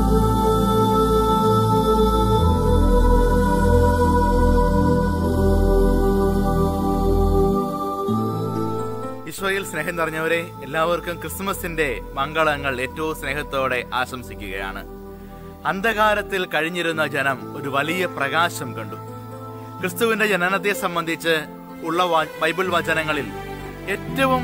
ഈശോയിൽ സ്നേഹം നിറഞ്ഞവരെ എല്ലാവർക്കും ക്രിസ്മസിന്റെ മംഗളങ്ങൾ ഏറ്റവും സ്നേഹത്തോടെ ആശംസിക്കുകയാണ് അന്ധകാരത്തിൽ കഴിഞ്ഞിരുന്ന ജനം ഒരു വലിയ പ്രകാശം കണ്ടു ക്രിസ്തുവിന്റെ ജനനത്തെ സംബന്ധിച്ച് ഉള്ള വ- ബൈബിൾ വചനങ്ങളിൽ ഏറ്റവും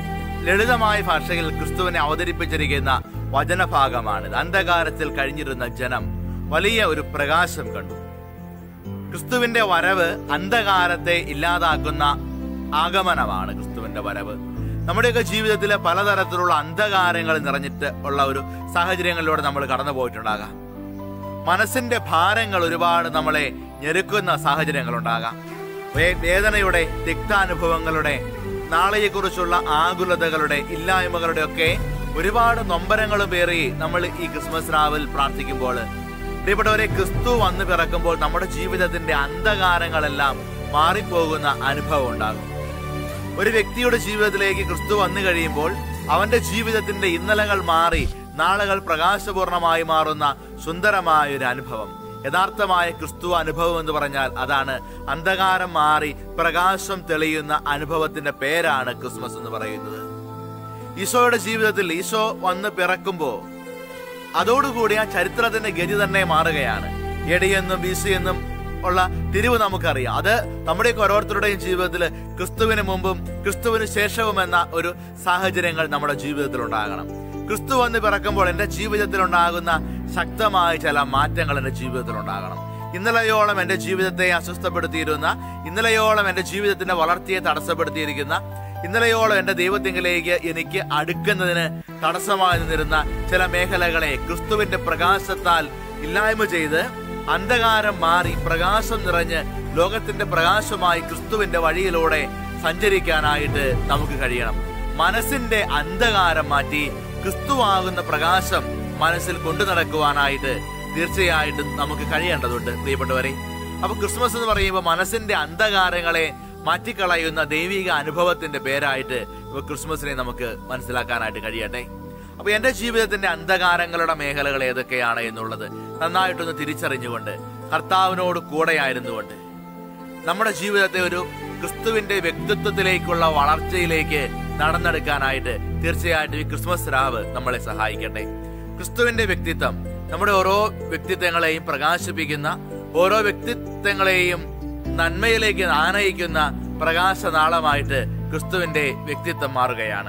ലളിതമായ ഭാഷയിൽ ക്രിസ്തുവിനെ അവതരിപ്പിച്ചിരിക്കുന്ന വചനഭാഗമാണിത് അന്ധകാരത്തിൽ കഴിഞ്ഞിരുന്ന ജനം വലിയ ഒരു പ്രകാശം കണ്ടു ക്രിസ്തുവിന്റെ വരവ് അന്ധകാരത്തെ ഇല്ലാതാക്കുന്ന ആഗമനമാണ് ക്രിസ്തുവിന്റെ വരവ് നമ്മുടെയൊക്കെ ജീവിതത്തിലെ പലതരത്തിലുള്ള അന്ധകാരങ്ങൾ നിറഞ്ഞിട്ട് ഉള്ള ഒരു സാഹചര്യങ്ങളിലൂടെ നമ്മൾ കടന്നു പോയിട്ടുണ്ടാകാം മനസ്സിന്റെ ഭാരങ്ങൾ ഒരുപാട് നമ്മളെ ഞെരുക്കുന്ന സാഹചര്യങ്ങൾ ഉണ്ടാകാം വേ- വേദനയുടെ തിക്താനുഭവങ്ങളുടെ നാളെയെക്കുറിച്ചുള്ള ആകുലതകളുടെ ഇല്ലായ്മകളുടെ ഒക്കെ ഒരുപാട് നൊമ്പരങ്ങളും പേറി നമ്മൾ ഈ ക്രിസ്മസ് രാവിൽ പ്രാർത്ഥിക്കുമ്പോൾ പ്രിയപ്പെട്ടവരെ ക്രിസ്തു വന്ന് പിറക്കുമ്പോൾ നമ്മുടെ ജീവിതത്തിന്റെ അന്ധകാരങ്ങളെല്ലാം മാറിപ്പോകുന്ന അനുഭവം ഉണ്ടാകും ഒരു വ്യക്തിയുടെ ജീവിതത്തിലേക്ക് ക്രിസ്തു വന്നു കഴിയുമ്പോൾ അവന്റെ ജീവിതത്തിന്റെ ഇന്നലകൾ മാറി നാളുകൾ പ്രകാശപൂർണമായി മാറുന്ന സുന്ദരമായ ഒരു അനുഭവം യഥാർത്ഥമായ ക്രിസ്തു അനുഭവം എന്ന് പറഞ്ഞാൽ അതാണ് അന്ധകാരം മാറി പ്രകാശം തെളിയുന്ന അനുഭവത്തിന്റെ പേരാണ് ക്രിസ്മസ് എന്ന് പറയുന്നത് ഈശോയുടെ ജീവിതത്തിൽ ഈശോ വന്ന് പിറക്കുമ്പോൾ അതോടുകൂടി ആ ചരിത്രത്തിന്റെ ഗതി തന്നെ മാറുകയാണ് എടിയെന്നും ബി സി എന്നും ഉള്ള തിരിവ് നമുക്കറിയാം അത് നമ്മുടെയൊക്കെ ഓരോരുത്തരുടെയും ജീവിതത്തിൽ ക്രിസ്തുവിന് മുമ്പും ക്രിസ്തുവിന് ശേഷവും എന്ന ഒരു സാഹചര്യങ്ങൾ നമ്മുടെ ജീവിതത്തിൽ ഉണ്ടാകണം ക്രിസ്തു വന്ന് പിറക്കുമ്പോൾ എൻ്റെ ജീവിതത്തിൽ ഉണ്ടാകുന്ന ശക്തമായ ചില മാറ്റങ്ങൾ എൻ്റെ ജീവിതത്തിൽ ഉണ്ടാകണം ഇന്നലെയോളം എൻ്റെ ജീവിതത്തെ അസ്വസ്ഥപ്പെടുത്തിയിരുന്ന ഇന്നലെയോളം എൻ്റെ ജീവിതത്തിന്റെ വളർച്ചയെ തടസ്സപ്പെടുത്തിയിരിക്കുന്ന ഇന്നലെയോളം എന്റെ ദൈവത്തിങ്കിലേക്ക് എനിക്ക് അടുക്കുന്നതിന് തടസ്സമായി നിന്നിരുന്ന ചില മേഖലകളെ ക്രിസ്തുവിന്റെ പ്രകാശത്താൽ ഇല്ലായ്മ ചെയ്ത് അന്ധകാരം മാറി പ്രകാശം നിറഞ്ഞ് ലോകത്തിന്റെ പ്രകാശമായി ക്രിസ്തുവിന്റെ വഴിയിലൂടെ സഞ്ചരിക്കാനായിട്ട് നമുക്ക് കഴിയണം മനസ്സിന്റെ അന്ധകാരം മാറ്റി ക്രിസ്തുവാകുന്ന പ്രകാശം മനസ്സിൽ കൊണ്ടു നടക്കുവാനായിട്ട് തീർച്ചയായിട്ടും നമുക്ക് കഴിയേണ്ടതുണ്ട് പ്രിയപ്പെട്ടവരെ അപ്പൊ ക്രിസ്മസ് എന്ന് പറയുമ്പോൾ മനസ്സിന്റെ അന്ധകാരങ്ങളെ മാറ്റിക്കളയുന്ന ദൈവിക അനുഭവത്തിന്റെ പേരായിട്ട് ഇപ്പൊ ക്രിസ്മസിനെ നമുക്ക് മനസ്സിലാക്കാനായിട്ട് കഴിയട്ടെ അപ്പൊ എന്റെ ജീവിതത്തിന്റെ അന്ധകാരങ്ങളുടെ മേഖലകൾ ഏതൊക്കെയാണ് എന്നുള്ളത് നന്നായിട്ടൊന്ന് തിരിച്ചറിഞ്ഞുകൊണ്ട് കർത്താവിനോട് കൂടെയായിരുന്നുകൊണ്ട് നമ്മുടെ ജീവിതത്തെ ഒരു ക്രിസ്തുവിന്റെ വ്യക്തിത്വത്തിലേക്കുള്ള വളർച്ചയിലേക്ക് നടന്നെടുക്കാനായിട്ട് തീർച്ചയായിട്ടും ഈ ക്രിസ്മസ് രാവ് നമ്മളെ സഹായിക്കട്ടെ ക്രിസ്തുവിന്റെ വ്യക്തിത്വം നമ്മുടെ ഓരോ വ്യക്തിത്വങ്ങളെയും പ്രകാശിപ്പിക്കുന്ന ഓരോ വ്യക്തിത്വങ്ങളെയും നന്മയിലേക്ക് ആനയിക്കുന്ന പ്രകാശനാളമായിട്ട് ക്രിസ്തുവിന്റെ വ്യക്തിത്വം മാറുകയാണ്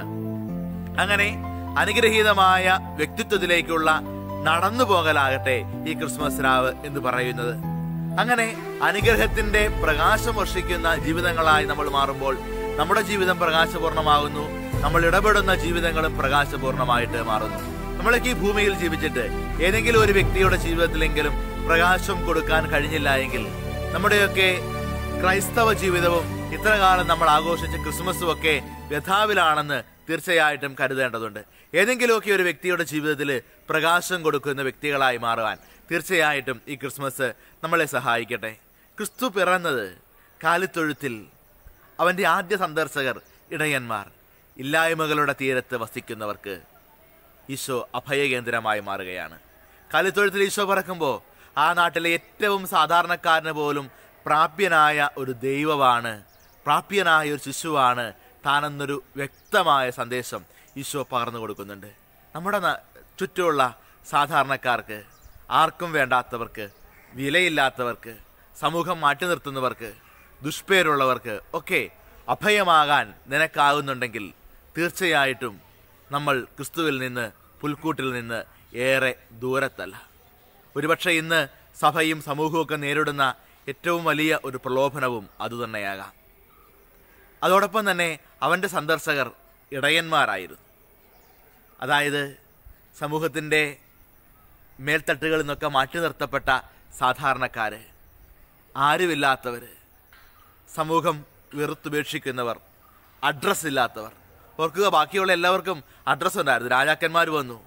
അങ്ങനെ അനുഗ്രഹീതമായ വ്യക്തിത്വത്തിലേക്കുള്ള നടന്നു പോകലാകട്ടെ ഈ ക്രിസ്മസ് രാവ് എന്ന് പറയുന്നത് അങ്ങനെ അനുഗ്രഹത്തിന്റെ പ്രകാശം വർഷിക്കുന്ന ജീവിതങ്ങളായി നമ്മൾ മാറുമ്പോൾ നമ്മുടെ ജീവിതം പ്രകാശപൂർണമാകുന്നു നമ്മൾ ഇടപെടുന്ന ജീവിതങ്ങളും പ്രകാശപൂർണമായിട്ട് മാറുന്നു നമ്മളൊക്കെ ഈ ഭൂമിയിൽ ജീവിച്ചിട്ട് ഏതെങ്കിലും ഒരു വ്യക്തിയുടെ ജീവിതത്തിലെങ്കിലും പ്രകാശം കൊടുക്കാൻ കഴിഞ്ഞില്ല എങ്കിൽ നമ്മുടെയൊക്കെ ക്രൈസ്തവ ജീവിതവും ഇത്ര കാലം നമ്മൾ ആഘോഷിച്ച ക്രിസ്മസും ഒക്കെ വ്യഥാവിലാണെന്ന് തീർച്ചയായിട്ടും കരുതേണ്ടതുണ്ട് ഏതെങ്കിലുമൊക്കെ ഒരു വ്യക്തിയുടെ ജീവിതത്തിൽ പ്രകാശം കൊടുക്കുന്ന വ്യക്തികളായി മാറുവാൻ തീർച്ചയായിട്ടും ഈ ക്രിസ്മസ് നമ്മളെ സഹായിക്കട്ടെ ക്രിസ്തു പിറന്നത് കാലിത്തൊഴുത്തിൽ അവന്റെ ആദ്യ സന്ദർശകർ ഇടയന്മാർ ഇല്ലായ്മകളുടെ തീരത്ത് വസിക്കുന്നവർക്ക് ഈശോ അഭയകേന്ദ്രമായി മാറുകയാണ് കാലിത്തൊഴുത്തിൽ ഈശോ പറക്കുമ്പോൾ ആ നാട്ടിലെ ഏറ്റവും സാധാരണക്കാരന് പോലും പ്രാപ്യനായ ഒരു ദൈവമാണ് പ്രാപ്യനായ ഒരു ശിശുവാണ് താനെന്നൊരു വ്യക്തമായ സന്ദേശം ഈശോ പകർന്നു കൊടുക്കുന്നുണ്ട് നമ്മുടെ ന- ചുറ്റുമുള്ള സാധാരണക്കാർക്ക് ആർക്കും വേണ്ടാത്തവർക്ക് വിലയില്ലാത്തവർക്ക് സമൂഹം മാറ്റി നിർത്തുന്നവർക്ക് ദുഷ്പേരുള്ളവർക്ക് ഒക്കെ അഭയമാകാൻ നിനക്കാകുന്നുണ്ടെങ്കിൽ തീർച്ചയായിട്ടും നമ്മൾ ക്രിസ്തുവിൽ നിന്ന് പുൽക്കൂട്ടിൽ നിന്ന് ഏറെ ദൂരത്തല്ല ഒരുപക്ഷെ ഇന്ന് സഭയും സമൂഹവും ഒക്കെ നേരിടുന്ന ഏറ്റവും വലിയ ഒരു പ്രലോഭനവും അതുതന്നെയാകാം അതോടൊപ്പം തന്നെ അവൻ്റെ സന്ദർശകർ ഇടയന്മാരായിരുന്നു അതായത് സമൂഹത്തിൻ്റെ മേൽത്തട്ടുകളിൽ നിന്നൊക്കെ മാറ്റി നിർത്തപ്പെട്ട സാധാരണക്കാർ ആരുമില്ലാത്തവർ സമൂഹം വെറുത്തുപേക്ഷിക്കുന്നവർ അഡ്രസ്സ് ഇല്ലാത്തവർ ഓർക്കുക ബാക്കിയുള്ള എല്ലാവർക്കും അഡ്രസ്സ് ഉണ്ടായിരുന്നു രാജാക്കന്മാർ വന്നു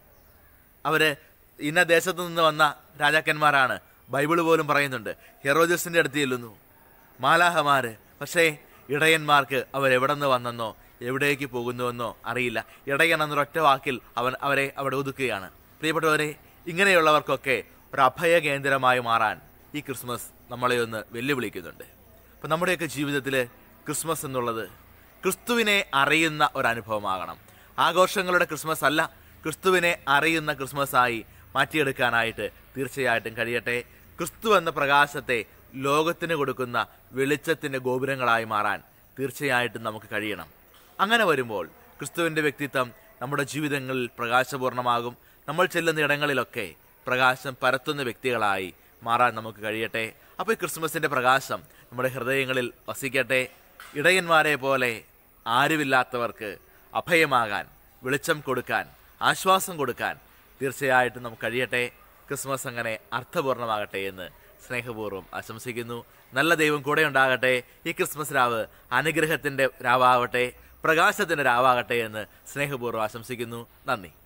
അവര് ഇന്ന ദേശത്ത് നിന്ന് വന്ന രാജാക്കന്മാരാണ് ബൈബിള് പോലും പറയുന്നുണ്ട് ഹെറോജസിന്റെ അടുത്ത് ചെല്ലുന്നു മാലാഹമാര് പക്ഷേ ഇടയന്മാർക്ക് അവരെവിടെ നിന്ന് വന്നെന്നോ എവിടേക്ക് പോകുന്നുവെന്നോ അറിയില്ല ഇടയൻ എന്നൊരൊറ്റ വാക്കിൽ അവൻ അവരെ അവിടെ ഒതുക്കുകയാണ് പ്രിയപ്പെട്ടവരെ ഇങ്ങനെയുള്ളവർക്കൊക്കെ ഒരു അഭയ കേന്ദ്രമായി മാറാൻ ഈ ക്രിസ്മസ് നമ്മളെ ഒന്ന് വെല്ലുവിളിക്കുന്നുണ്ട് അപ്പം നമ്മുടെയൊക്കെ ജീവിതത്തിൽ ക്രിസ്മസ് എന്നുള്ളത് ക്രിസ്തുവിനെ അറിയുന്ന ഒരു അനുഭവമാകണം ആഘോഷങ്ങളുടെ ക്രിസ്മസ് അല്ല ക്രിസ്തുവിനെ അറിയുന്ന ക്രിസ്മസ് ആയി മാറ്റിയെടുക്കാനായിട്ട് തീർച്ചയായിട്ടും കഴിയട്ടെ ക്രിസ്തു എന്ന പ്രകാശത്തെ ലോകത്തിന് കൊടുക്കുന്ന വെളിച്ചത്തിന്റെ ഗോപുരങ്ങളായി മാറാൻ തീർച്ചയായിട്ടും നമുക്ക് കഴിയണം അങ്ങനെ വരുമ്പോൾ ക്രിസ്തുവിന്റെ വ്യക്തിത്വം നമ്മുടെ ജീവിതങ്ങളിൽ പ്രകാശപൂർണമാകും നമ്മൾ ചെല്ലുന്ന ഇടങ്ങളിലൊക്കെ പ്രകാശം പരത്തുന്ന വ്യക്തികളായി മാറാൻ നമുക്ക് കഴിയട്ടെ അപ്പോൾ ഈ ക്രിസ്മസിന്റെ പ്രകാശം നമ്മുടെ ഹൃദയങ്ങളിൽ വസിക്കട്ടെ ഇടയന്മാരെ പോലെ ആരുമില്ലാത്തവർക്ക് അഭയമാകാൻ വെളിച്ചം കൊടുക്കാൻ ആശ്വാസം കൊടുക്കാൻ തീർച്ചയായിട്ടും നമുക്ക് കഴിയട്ടെ ക്രിസ്മസ് അങ്ങനെ അർത്ഥപൂർണമാകട്ടെ എന്ന് സ്നേഹപൂർവ്വം ആശംസിക്കുന്നു നല്ല ദൈവം കൂടെ ഉണ്ടാകട്ടെ ഈ ക്രിസ്മസ് രാവ് അനുഗ്രഹത്തിന്റെ രാവാകട്ടെ പ്രകാശത്തിന്റെ രാവാകട്ടെ എന്ന് സ്നേഹപൂർവ്വം ആശംസിക്കുന്നു നന്ദി